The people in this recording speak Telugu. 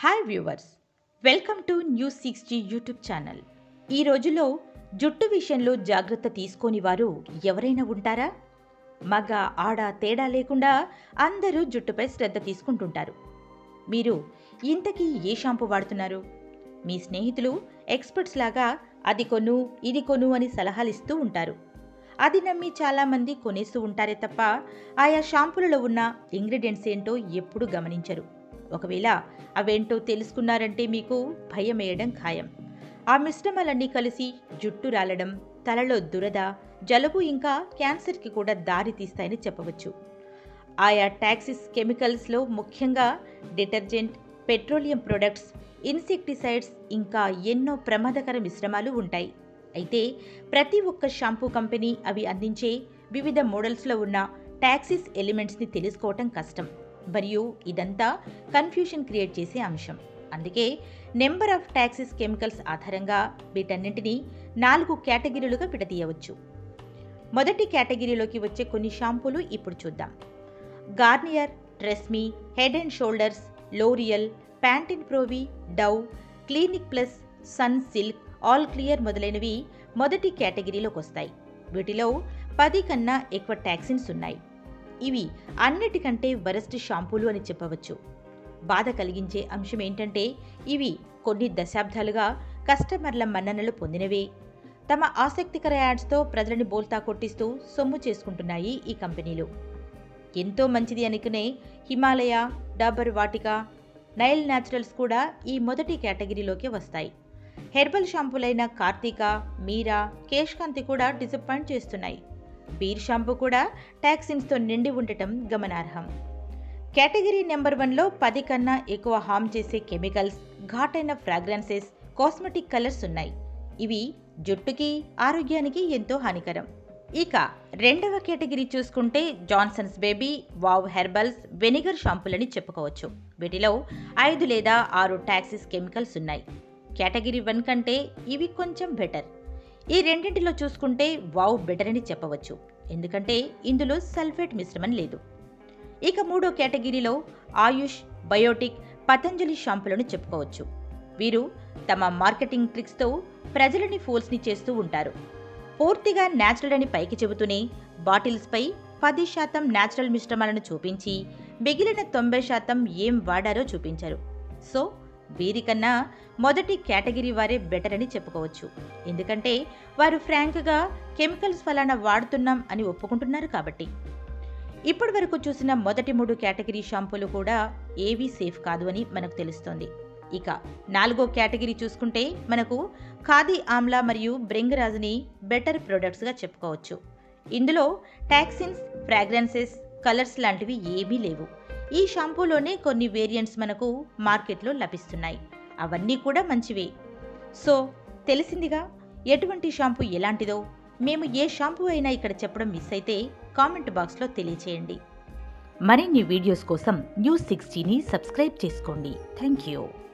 hi viewers welcome to news six G YouTube channel ఈ రోజుల్లో జుట్టు విషయంలో జాగ్రత్త తీసుకోని వారు ఎవరైనా ఉంటారా మగ ఆడ తేడా లేకుండా అందరూ జుట్టుపై శ్రద్ధ తీసుకుంటుంటారు మీరు ఇంతకీ ఏ షాంపూ వాడుతున్నారు మీ స్నేహితులు ఎక్స్పర్ట్స్ లాగా అది కొను ఇది కొను అని సలహాలు ఇస్తూ ఉంటారు అది నమ్మి చాలామంది కొనేస్తూ ఉంటారే తప్ప ఆయా షాంపూలలో ఉన్న ఇంగ్రీడియంట్స్ ఏంటో ఎప్పుడూ గమనించరు ఒకవేళ అవేంటో తెలుసుకున్నారంటే మీకు భయం వేయడం ఖాయం ఆ మిశ్రమాలన్నీ కలిసి జుట్టు రాలడం తలలో దురద జలుబు ఇంకా క్యాన్సర్కి కూడా దారి తీస్తాయని చెప్పవచ్చు ఆయా టాక్సిస్ కెమికల్స్లో ముఖ్యంగా డిటర్జెంట్ పెట్రోలియం ప్రొడక్ట్స్ ఇన్సెక్టిసైడ్స్ ఇంకా ఎన్నో ప్రమాదకర మిశ్రమాలు ఉంటాయి అయితే ప్రతి ఒక్క షాంపూ కంపెనీ అవి అందించే వివిధ మోడల్స్లో ఉన్న టాక్సిస్ ఎలిమెంట్స్ని తెలుసుకోవటం కష్టం మరియు ఇదంతా కన్ఫ్యూషన్ క్రియేట్ చేసే అంశం అందుకే నెంబర్ ఆఫ్ టాక్సిస్ కెమికల్స్ ఆధారంగా వీటన్నింటినీ నాలుగు కేటగిరీలుగా విడదీయవచ్చు మొదటి కేటగిరీలోకి వచ్చే కొన్ని షాంపూలు ఇప్పుడు చూద్దాం Garnier Tresemme Head and Shoulders L'Oreal Pantene Pro V Dove Clinic Plus Sunsilk All Clear మొదలైనవి మొదటి కేటగిరీలోకి వస్తాయి వీటిలో పది కన్నా ఎక్కువ టాక్సిన్స్ ఉన్నాయి ఇవి అన్నిటికంటే వరస్ట్ షాంపూలు అని చెప్పవచ్చు బాధ కలిగించే అంశం ఏంటంటే ఇవి కొన్ని దశాబ్దాలుగా కస్టమర్ల మన్ననలు పొందినవే తమ ఆసక్తికర యాడ్స్తో ప్రజలని బోల్తా కొట్టిస్తూ సొమ్ము చేసుకుంటున్నాయి ఈ కంపెనీలు ఎంతో మంచిది అనుకునే హిమాలయ డాబర్ వాటిక నైల్ న్యాచురల్స్ కూడా ఈ మొదటి కేటగిరీలోకి వస్తాయి హెర్బల్ షాంపూలైన కార్తీక మీరా కేష్కాంతి కూడా డిసప్పాయింట్ చేస్తున్నాయి బీర్ షాంపూ కూడా టాక్సిన్స్తో నిండి ఉండటం గమనార్హం కేటగిరీ నెంబర్ వన్లో పది కన్నా ఎక్కువ హామ్ చేసే కెమికల్స్ ఘాటైన ఫ్రాగ్రెన్సెస్ కాస్మెటిక్ కలర్స్ ఉన్నాయి ఇవి జుట్టుకి ఆరోగ్యానికి ఎంతో హానికరం ఇక రెండవ కేటగిరీ చూసుకుంటే Johnson's baby wow herbals vinegar షాంపూలని చెప్పుకోవచ్చు వీటిలో ఐదు లేదా ఆరు టాక్సిస్ కెమికల్స్ ఉన్నాయి కేటగిరీ వన్ కంటే ఇవి కొంచెం బెటర్ ఈ రెండింటిలో చూసుకుంటే వావ్ బెటర్ అని చెప్పవచ్చు ఎందుకంటే ఇందులో సల్ఫేట్ మిశ్రమం లేదు ఇక మూడో కేటగిరీలో ఆయుష్ బయోటిక్ పతంజలి షాంపులను చెప్పుకోవచ్చు వీరు తమ మార్కెటింగ్ ట్రిక్స్తో ప్రజలని ఫోల్స్ని చేస్తూ ఉంటారు పూర్తిగా న్యాచురల్ అని పైకి చెబుతూనే బాటిల్స్పై పది శాతం న్యాచురల్ మిశ్రమాలను చూపించి మిగిలిన తొంభై శాతం ఏం వాడారో చూపించారు సో వీరికన్నా మొదటి కేటగిరీ వారే బెటర్ అని చెప్పుకోవచ్చు ఎందుకంటే వారు ఫ్రాంక్గా కెమికల్స్ ఫలానా వాడుతున్నాం అని ఒప్పుకుంటున్నారు కాబట్టి ఇప్పటి వరకు చూసిన మొదటి మూడు కేటగిరీ షాంపూలు కూడా ఏవీ సేఫ్ కాదు అని మనకు తెలుస్తోంది ఇక నాలుగో కేటగిరీ చూసుకుంటే మనకు ఖాదీ ఆమ్లా మరియు బ్రింగరాజ్ని బెటర్ ప్రొడక్ట్స్గా చెప్పుకోవచ్చు ఇందులో టాక్సిన్స్ ఫ్రాగ్రెన్సెస్ కలర్స్ లాంటివి ఏమీ లేవు ఈ షాంపూలోనే కొన్ని వేరియంట్స్ మనకు మార్కెట్లో లభిస్తున్నాయి అవన్నీ కూడా మంచివే సో తెలిసిందిగా ఎటువంటి షాంపూ ఎలాంటిదో మేము ఏ షాంపూ అయినా ఇక్కడ చెప్పడం మిస్ అయితే కామెంట్ బాక్స్లో తెలియచేయండి మరిన్ని వీడియోస్ కోసం న్యూస్ సిక్స్టీని సబ్స్క్రైబ్ చేసుకోండి థ్యాంక్ యూ